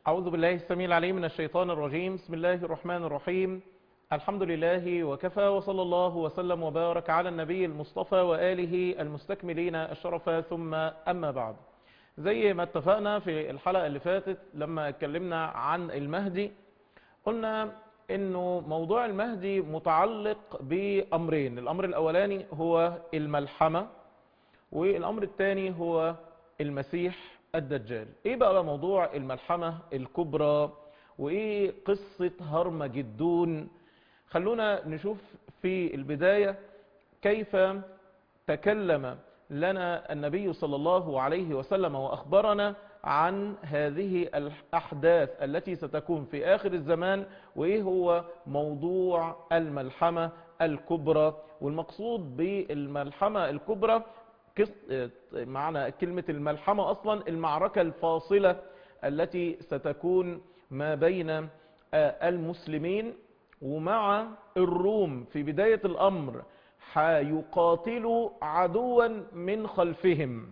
أعوذ بالله السميع العليم من الشيطان الرجيم بسم الله الرحمن الرحيم الحمد لله وكفى وصلى الله وسلم وبارك على النبي المصطفى وآله المستكملين الشرف ثم أما بعد زي ما اتفقنا في الحلقة اللي فاتت لما اتكلمنا عن المهدي قلنا انه موضوع المهدي متعلق بأمرين الأمر الأولاني هو الملحمة والأمر الثاني هو المسيح الدجال ايه بقى موضوع الملحمة الكبرى وايه قصة هرمجدون خلونا نشوف في البداية كيف تكلم لنا النبي صلى الله عليه وسلم وأخبرنا عن هذه الأحداث التي ستكون في آخر الزمان وإيه هو موضوع الملحمة الكبرى والمقصود بالملحمة الكبرى معنى كلمة الملحمة أصلا المعركة الفاصلة التي ستكون ما بين المسلمين ومع الروم في بداية الأمر حيقاتلوا عدوا من خلفهم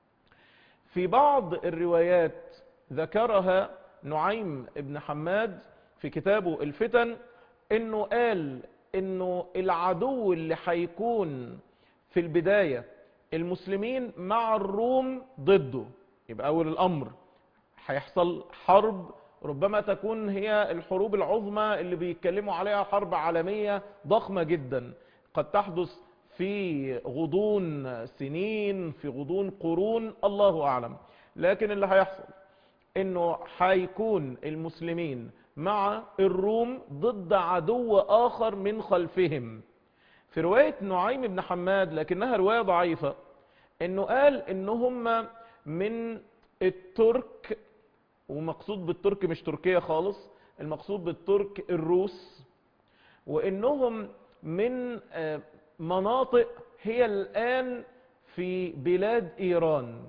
في بعض الروايات ذكرها نعيم بن حماد في كتابه الفتن انه قال انه العدو اللي حيكون في البداية المسلمين مع الروم ضده يبقى اول الامر هيحصل حرب ربما تكون هي الحروب العظمى اللي بيتكلموا عليها حرب عالمية ضخمة جدا قد تحدث في غضون سنين في غضون قرون الله أعلم لكن اللي هيحصل انه هيكون المسلمين مع الروم ضد عدو آخر من خلفهم في رواية نعيم بن حماد لكنها رواية ضعيفة انه قال ان هم من الترك ومقصود بالترك مش تركيا خالص المقصود بالترك الروس وانهم من مناطق هي الآن في بلاد إيران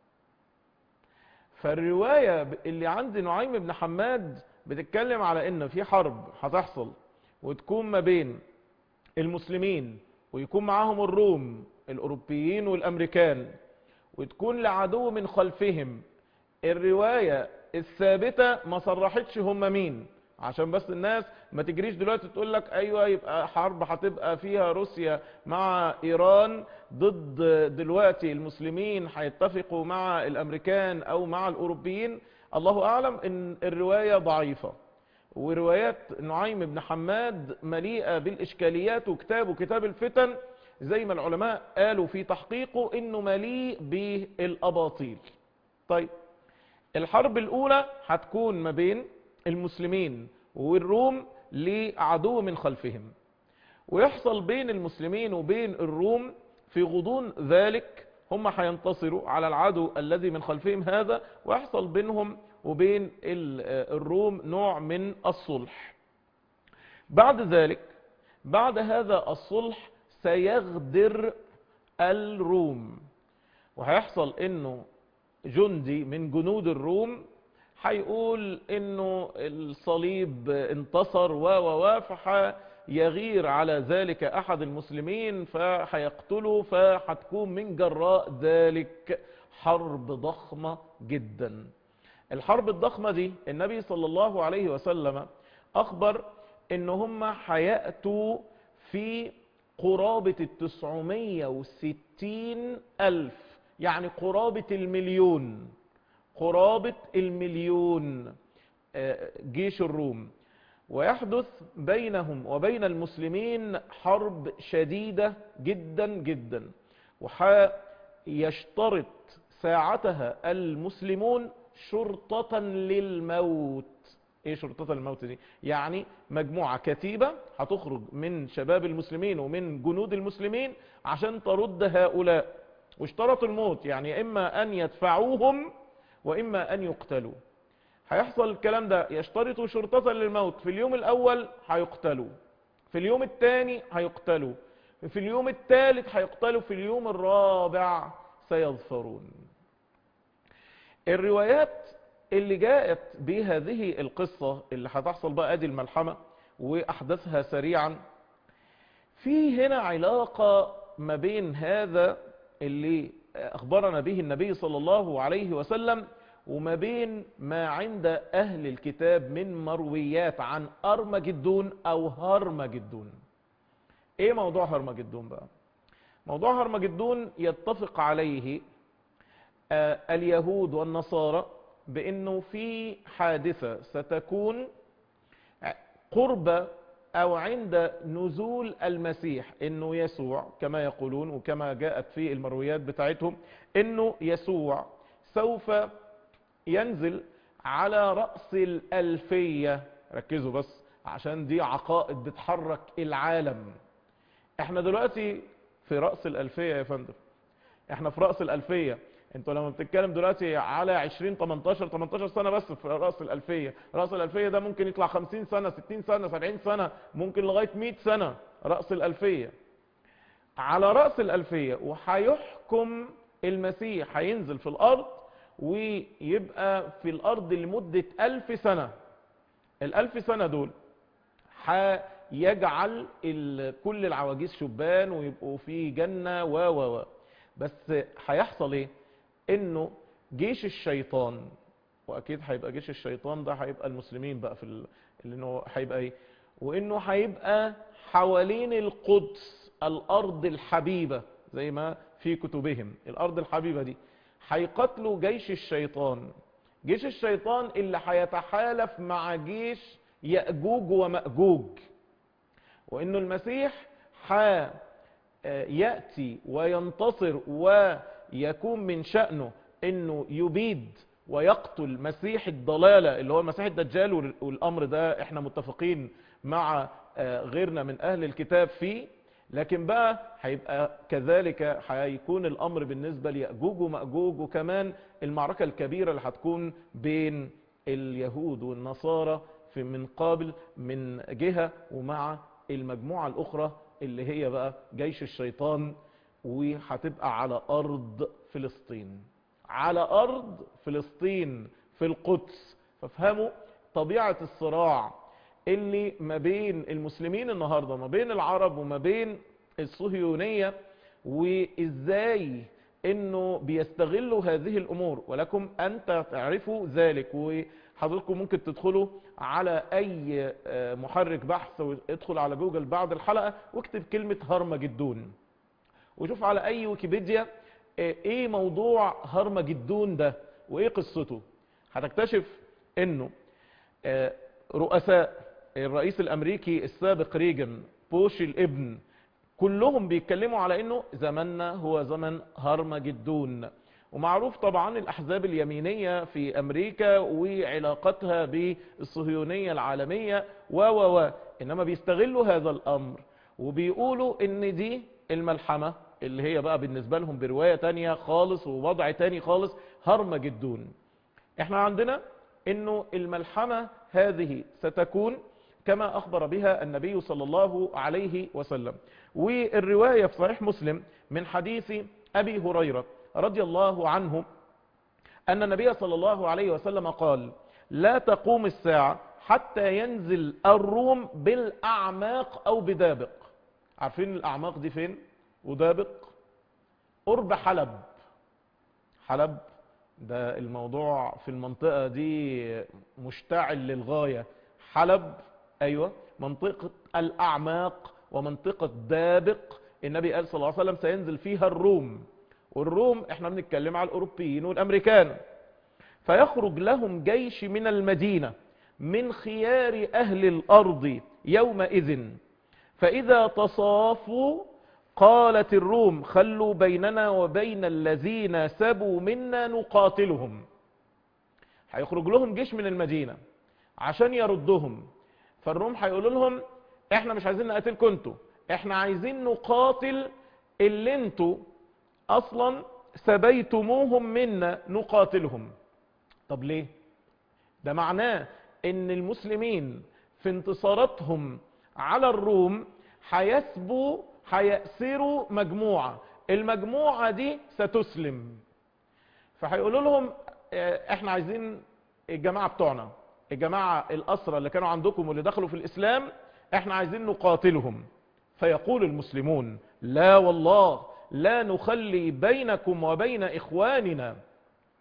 فالرواية اللي عند نعيم بن حماد بتتكلم على ان في حرب هتحصل وتكون ما بين المسلمين ويكون معاهم الروم الأوروبيين والأمريكان وتكون لعدو من خلفهم الرواية الثابتة ما صرحتش هم مين عشان بس الناس ما تجريش دلوقتي تقول لك ايوه يبقى حرب هتبقى فيها روسيا مع ايران ضد دلوقتي المسلمين هيتفقوا مع الامريكان او مع الاوروبيين الله اعلم ان الرواية ضعيفة وروايات نعيم بن حماد مليئة بالاشكاليات وكتابه كتاب الفتن زي ما العلماء قالوا في تحقيقه انه مليء بالاباطيل طيب الحرب الاولى هتكون ما بين المسلمين والروم لعدو من خلفهم ويحصل بين المسلمين وبين الروم في غضون ذلك هم هينتصروا على العدو الذي من خلفهم هذا ويحصل بينهم وبين الروم نوع من الصلح بعد ذلك بعد هذا الصلح سيغدر الروم وهيحصل انه جندي من جنود الروم هيقول انه الصليب انتصر و و و فهيغير على ذلك احد المسلمين فهيقتله فهتكون من جراء ذلك حرب ضخمة جدا الحرب الضخمة دي النبي صلى الله عليه وسلم اخبر ان هم هيأتوا في قرابة التسعمية وستين الف يعني قرابة المليون قرابة المليون جيش الروم ويحدث بينهم وبين المسلمين حرب شديدة جدا جدا ويشترط ساعتها المسلمون شرطة للموت ايه شرطة للموت دي يعني مجموعة كتيبة هتخرج من شباب المسلمين ومن جنود المسلمين عشان ترد هؤلاء واشترطوا الموت يعني اما ان يدفعوهم وإما أن يقتلوا هيحصل الكلام ده يشترطوا شرطة للموت في اليوم الأول هيقتلوا في اليوم الثاني هيقتلوا في اليوم الثالث هيقتلوا في اليوم الرابع سيظفرون الروايات اللي جاءت بهذه القصة اللي هتحصل بقى ادي الملحمة وأحداثها سريعا في هنا علاقة ما بين هذا اللي أخبرنا به النبي صلى الله عليه وسلم وما بين ما عند أهل الكتاب من مرويات عن أرمجدون أو هرمجدون إيه موضوع هرمجدون بقى موضوع هرمجدون يتفق عليه آه اليهود والنصارى بأنه في حادثة ستكون قرب أو عند نزول المسيح أنه يسوع كما يقولون وكما جاءت في المرويات بتاعتهم أنه يسوع سوف ينزل على رأس الألفية ركزوا بس عشان دي عقائد بتحرك العالم احنا دلوقتي في رأس الألفية يا فندم احنا في رأس الألفية انتوا لما بتتكلم دلوقتي على 20 18 18 سنة بس في رأس الألفية رأس الألفية ده ممكن يطلع 50 سنة 60 سنة 70 سنة ممكن لغاية 100 سنة رأس الألفية على رأس الألفية وهيحكم المسيح هينزل في الأرض ويبقى في الأرض لمدة ألف سنة الألف سنة دول هيجعل كل العواجيز شبان ويبقوا في جنة و و و بس هيحصل ايه انه جيش الشيطان واكيد هيبقى جيش الشيطان ده هيبقى المسلمين بقى في ال... انه هيبقى ايه وانه هيبقى حوالين القدس الارض الحبيبة زي ما في كتبهم الارض الحبيبة دي هيقتلوا جيش الشيطان جيش الشيطان اللي هيتحالف مع جيش يأجوج ومأجوج وانه المسيح يأتي وينتصر ويكون من شأنه انه يبيد ويقتل مسيح الضلالة اللي هو المسيح الدجال والامر ده احنا متفقين مع غيرنا من اهل الكتاب فيه لكن بقى هيبقى كذلك هيكون الامر بالنسبة ليأجوج ومأجوج وكمان المعركة الكبيرة اللي هتكون بين اليهود والنصارى في من قابل من جهة ومع المجموعة الاخرى اللي هي بقى جيش الشيطان وهتبقى على ارض فلسطين على ارض فلسطين في القدس فافهموا طبيعة الصراع اللي ما بين المسلمين النهاردة ما بين العرب وما بين الصهيونية وازاي انه بيستغلوا هذه الامور ولكم انت تعرفوا ذلك وحضراتكم ممكن تدخلوا على اي محرك بحث وادخل على جوجل بعد الحلقة واكتب كلمة هرمجدون وشوف على اي ويكيبيديا ايه موضوع هرمجدون ده وايه قصته هتكتشف انه رؤساء الرئيس الامريكي السابق ريجن بوش الابن كلهم بيتكلموا على انه زمننا هو زمن هرمجدون ومعروف طبعا الاحزاب اليمينية في امريكا وعلاقتها بالصهيونية العالمية و و و انما بيستغلوا هذا الامر وبيقولوا ان دي الملحمة اللي هي بقى بالنسبة لهم برواية تانية خالص ووضع تاني خالص هرمجدون احنا عندنا انه الملحمة هذه ستكون كما اخبر بها النبي صلى الله عليه وسلم والرواية في صحيح مسلم من حديث ابي هريرة رضي الله عنه ان النبي صلى الله عليه وسلم قال لا تقوم الساعة حتى ينزل الروم بالاعماق او بدابق عارفين الاعماق دي فين ودابق قرب حلب حلب ده الموضوع في المنطقة دي مشتعل للغاية حلب ايوه منطقة الاعماق ومنطقة دابق النبي قال صلى الله عليه وسلم سينزل فيها الروم والروم احنا بنتكلم على الاوروبيين والامريكان فيخرج لهم جيش من المدينة من خيار اهل الارض يومئذ فاذا تصافوا قالت الروم خلوا بيننا وبين الذين سبوا منا نقاتلهم هيخرج لهم جيش من المدينة عشان يردهم فالروم هيقولوا لهم احنا مش عايزين نقاتلكم انتوا احنا عايزين نقاتل اللي انتوا اصلا سبيتموهم منا نقاتلهم طب ليه ده معناه ان المسلمين في انتصاراتهم على الروم هيسبوا هيأسروا مجموعة المجموعة دي ستسلم فهيقولوا لهم احنا عايزين الجماعة بتوعنا الجماعة الأسرى اللي كانوا عندكم واللي دخلوا في الإسلام احنا عايزين نقاتلهم فيقول المسلمون لا والله لا نخلي بينكم وبين إخواننا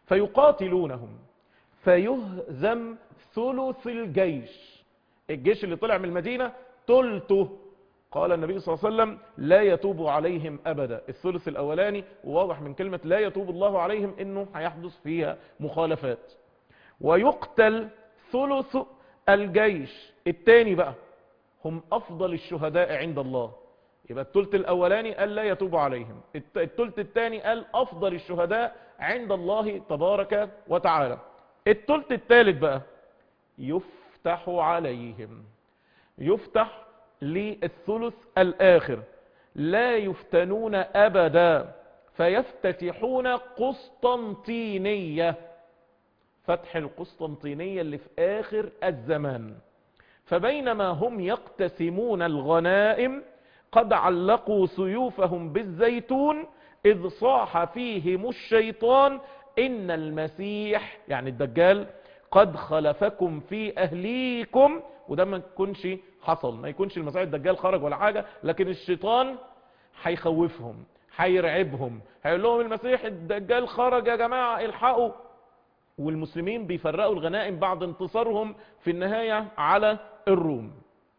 فيقاتلونهم فيهزم ثلث الجيش الجيش اللي طلع من المدينة تلته قال النبي صلى الله عليه وسلم لا يتوب عليهم أبدا الثلث الأولاني وواضح من كلمة لا يتوب الله عليهم إنه هيحدث فيها مخالفات ويقتل ثلث الجيش الثاني بقى هم أفضل الشهداء عند الله يبقى الثلث الأولاني قال لا يتوب عليهم الثلث الثاني قال أفضل الشهداء عند الله تبارك وتعالى الثلث الثالث بقى يفتح عليهم يفتح للثلث الآخر لا يفتنون أبدا فيفتتحون قسطنطينية فتح القسطنطينية اللي في آخر الزمان فبينما هم يقتسمون الغنائم قد علقوا سيوفهم بالزيتون إذ صاح فيهم الشيطان إن المسيح يعني الدجال قد خلفكم في أهليكم وده ما يكونش حصل ما يكونش المسيح الدجال خرج ولا حاجة لكن الشيطان هيخوفهم هيرعبهم هيقول لهم المسيح الدجال خرج يا جماعة الحقوا والمسلمين بيفرقوا الغنائم بعد انتصارهم في النهاية على الروم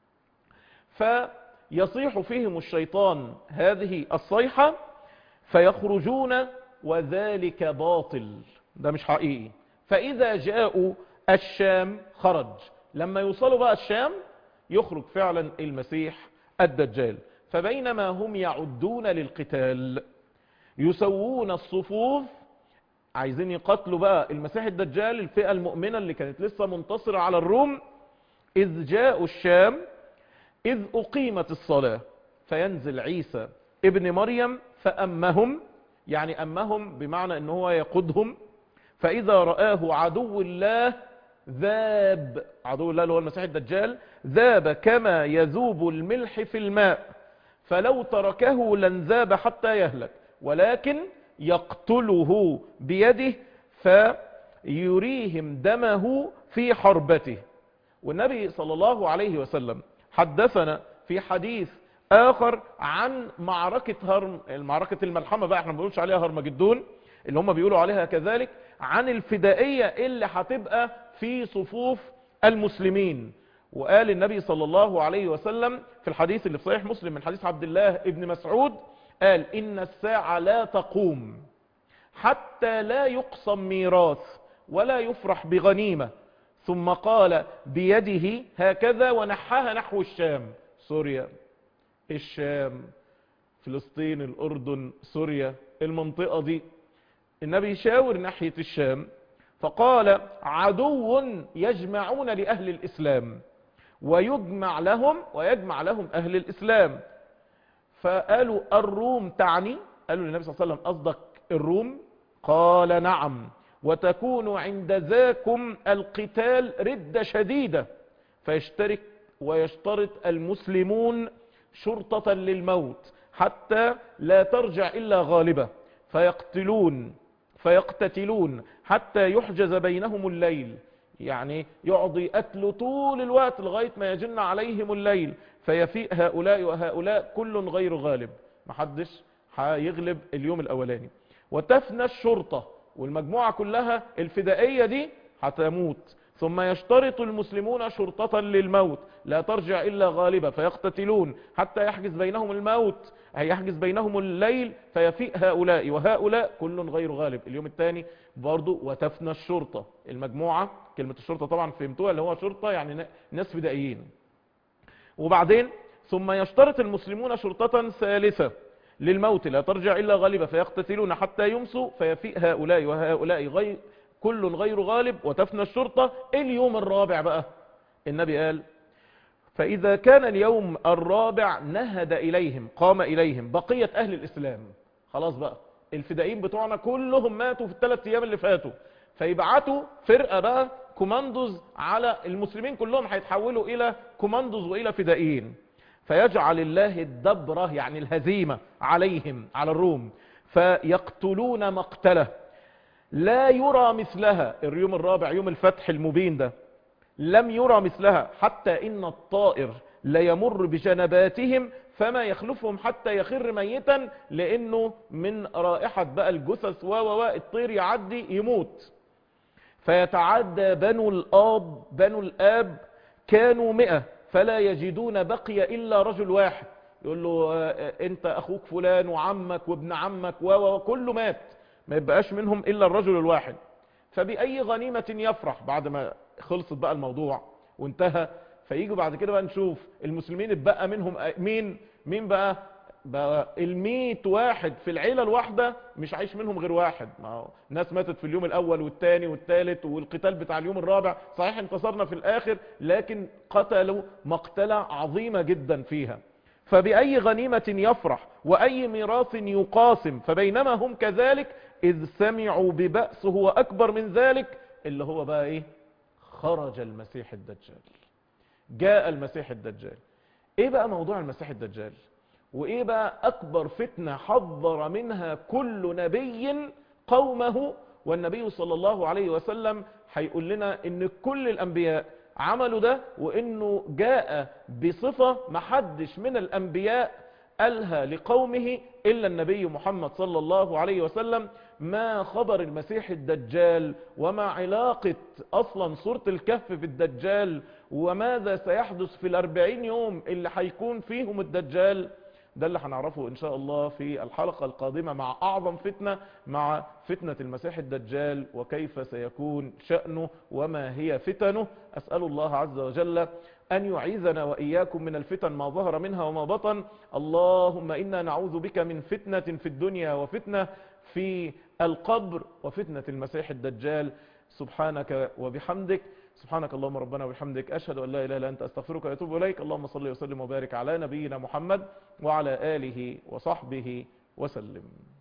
فيصيح فيهم الشيطان هذه الصيحة فيخرجون وذلك باطل ده مش حقيقي فإذا جاءوا الشام خرج لما يوصلوا بقى الشام يخرج فعلا المسيح الدجال فبينما هم يعدون للقتال يسوون الصفوف عايزين يقتلوا بقى المسيح الدجال الفئة المؤمنة اللي كانت لسه منتصرة على الروم إذ جاءوا الشام إذ أقيمت الصلاة فينزل عيسى ابن مريم فأمهم يعني أمهم بمعنى أنه هو يقودهم فإذا رآه عدو الله ذاب عدو الله اللي هو المسيح الدجال ذاب كما يذوب الملح في الماء فلو تركه لنذاب حتى يهلك ولكن يقتله بيده فيريهم دمه في حربته والنبي صلى الله عليه وسلم حدثنا في حديث آخر عن معركة هرم معركة الملحمة بقى احنا ما بنقولش عليها هرمجدون اللي هم بيقولوا عليها كذلك عن الفدائية اللي هتبقى في صفوف المسلمين وقال النبي صلى الله عليه وسلم في الحديث اللي في صحيح مسلم من حديث عبد الله ابن مسعود قال إن الساعة لا تقوم حتى لا يقسم ميراث ولا يفرح بغنيمة ثم قال بيده هكذا ونحاها نحو الشام سوريا الشام فلسطين الأردن سوريا المنطقة دي النبي يشاور ناحية الشام فقال عدو يجمعون لأهل الإسلام ويجمع لهم ويجمع لهم أهل الإسلام فقالوا الروم تعني قالوا للنبي صلى الله عليه وسلم قصدك الروم قال نعم وتكون عند ذاكم القتال ردة شديدة فيشترك ويشترط المسلمون شرطة للموت حتى لا ترجع إلا غالبة فيقتلون فيقتتلون حتى يحجز بينهم الليل يعني يقعد يقتلوا طول الوقت لغاية ما يجن عليهم الليل فيفيء هؤلاء وهؤلاء كل غير غالب محدش هيغلب اليوم الأولاني وتفنى الشرطة والمجموعة كلها الفدائية دي هتموت ثم يشترط المسلمون شرطة للموت لا ترجع إلا غالبة فيقتتلون حتى يحجز بينهم الموت يحجز بينهم الليل فيفيء هؤلاء وهؤلاء كل غير غالب اليوم الثاني برضو وتفنى الشرطة المجموعة كلمة الشرطة طبعا فهمتوها اللي هو شرطة يعني ناس فدائيين وبعدين ثم يشترط المسلمون شرطة ثالثة للموت لا ترجع إلا غالبة فيقتتلون حتى يمسوا فيفيء هؤلاء وهؤلاء غير كل غير غالب وتفنى الشرطة اليوم الرابع بقى النبي قال فإذا كان اليوم الرابع نهد إليهم قام إليهم بقية أهل الإسلام خلاص بقى الفدائيين بتوعنا كلهم ماتوا في الثلاث أيام اللي فاتوا فيبعتوا فرقة بقى كوماندوز على المسلمين كلهم هيتحولوا إلى كوماندوز وإلى فدائيين فيجعل الله الدبرة يعني الهزيمة عليهم على الروم فيقتلون مقتله لا يرى مثلها اليوم الرابع يوم الفتح المبين ده لم يرى مثلها حتى إن الطائر ليمر بجنباتهم فما يخلفهم حتى يخر ميتا لانه من رائحة بقى الجثث و و و الطير يعدي يموت فيتعدى بنو الاب بنو الاب كانوا مئة فلا يجدون بقي الا رجل واحد يقول له آه، انت اخوك فلان وعمك وابن عمك و و وكله مات ما يبقاش منهم الا الرجل الواحد فبأي غنيمة يفرح بعد ما خلصت بقى الموضوع وانتهى فييجوا بعد كده بقى نشوف المسلمين اتبقى منهم مين مين بقى بقى الميت واحد في العيلة الواحدة مش عايش منهم غير واحد ما هو ناس ماتت في اليوم الاول والتاني والتالت والقتال بتاع اليوم الرابع صحيح انتصرنا في الاخر لكن قتلوا مقتلة عظيمة جدا فيها فبأي غنيمة يفرح وأي ميراث يقاسم فبينما هم كذلك إذ سمعوا ببأس هو أكبر من ذلك اللي هو بقى إيه خرج المسيح الدجال جاء المسيح الدجال إيه بقى موضوع المسيح الدجال وإيه بقى أكبر فتنة حذر منها كل نبي قومه والنبي صلى الله عليه وسلم هيقول لنا إن كل الأنبياء عملوا ده وإنه جاء بصفة محدش من الأنبياء قالها لقومه إلا النبي محمد صلى الله عليه وسلم ما خبر المسيح الدجال وما علاقة أصلا صورة الكهف بالدجال وماذا سيحدث في الأربعين يوم اللي هيكون فيهم الدجال ده اللي هنعرفه إن شاء الله في الحلقة القادمة مع أعظم فتنة مع فتنة المسيح الدجال وكيف سيكون شأنه وما هي فتنه أسأل الله عز وجل أن يعيذنا وإياكم من الفتن ما ظهر منها وما بطن اللهم إنا نعوذ بك من فتنة في الدنيا وفتنة في القبر وفتنة المسيح الدجال سبحانك وبحمدك سبحانك اللهم ربنا وبحمدك أشهد أن لا إله إلا أنت أستغفرك وأتوب إليك اللهم صل وسلم وبارك على نبينا محمد وعلى آله وصحبه وسلم